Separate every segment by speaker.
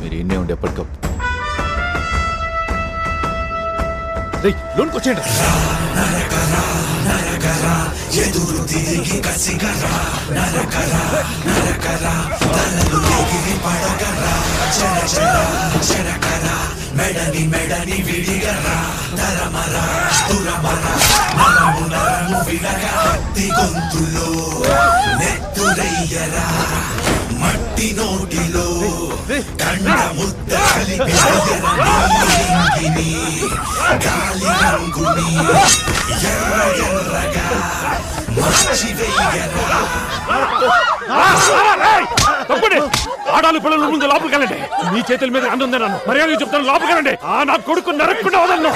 Speaker 1: మీరు ఎన్నే ఉండే ఎప్పటికప్పుడు రేయ్, లోనికి వచ్చేయండి
Speaker 2: ఎదురు తిరిగి కసిగరా నరకరా నరకరా తలలు ఎగిరి పడగరా చర చర చరకరా మెడని మెడని విడిగరా తరమరా తురమరా నరము నరము విడగా కత్తి గొంతులో నెత్తురయ్యరా మట్టి నోటిలో కండ ముద్ద కలిపి నీలింగిని గాలి రంగుని ఎర్ర ఎర్రగా మార్చి వెయ్యరా
Speaker 3: తప్పండి ఆడాలి పిల్లల ముందు లోపలికి వెళ్ళండి మీ చేతుల మీద అందు ఉంది నన్ను మర్యాద చెప్తాను లోపలికి వెళ్ళండి ఆ నా కొడుకు నరకుండా వదలను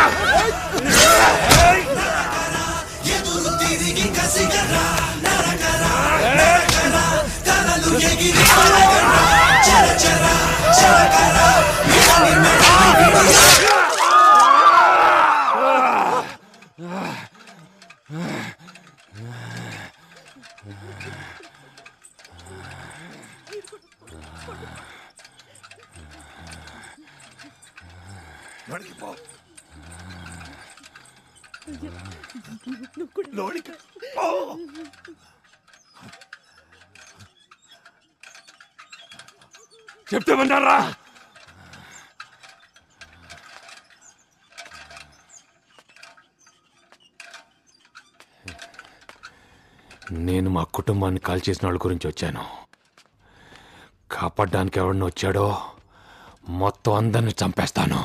Speaker 2: ఎదురు తిరిగి కసిగరా నరకరా నరకరా తలలు ఎగిరి పడగరా చర చర చరకరా మెడని మెడని విడిగరా
Speaker 3: చెప్తే విన్నారా నేను మా కుటుంబాన్ని కాల్ చేసిన వాళ్ళ గురించి వచ్చాను కాపాడడానికి ఎవరిని వచ్చాడో మొత్తం అందరిని చంపేస్తాను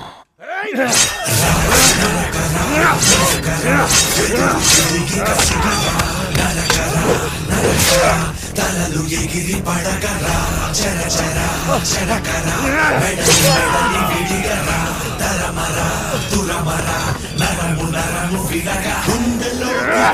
Speaker 2: తలలు ఎగిరి పడగరా చర చర చరకరా మెడని మెడని విడిగరా తరమరా తురమరా నరము నరము విడగా గుండెలో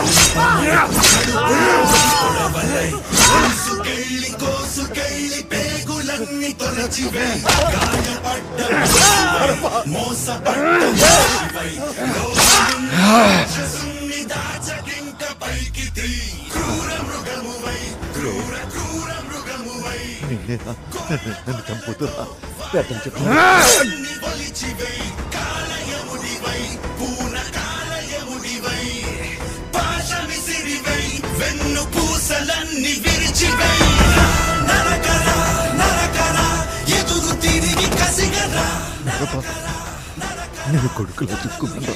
Speaker 2: కొడవలై కోసుకెళ్ళి కోసుకెళ్ళి పేగులన్నీ తొలచివే గాయపడ్డ మోసపడ్డ మోసివై లోకమున్ని దాచకింక పైకి తీ క్రూర మృగమువై క్రూర క్రూర మృగమువై
Speaker 4: నన్ను చంపుతురా
Speaker 2: అన్ని ఒలిచివై కాలయముడివై పూన కాలయముడివై పాశమిసిరివై వెన్ను పూసలన్నీ విరిచివై నరకరా నరకరా ఎదురు తిరిగి కసిగరా
Speaker 4: నేను కొడుకులో చూసుకున్నాను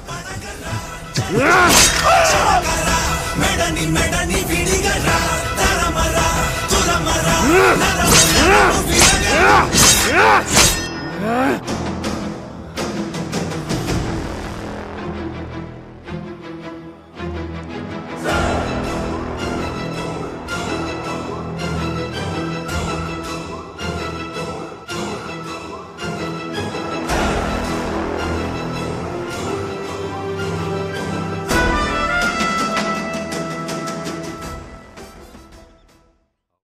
Speaker 2: మెడని మెడని విడిగరా తరమరా తురమరా నరము నరము విడగరా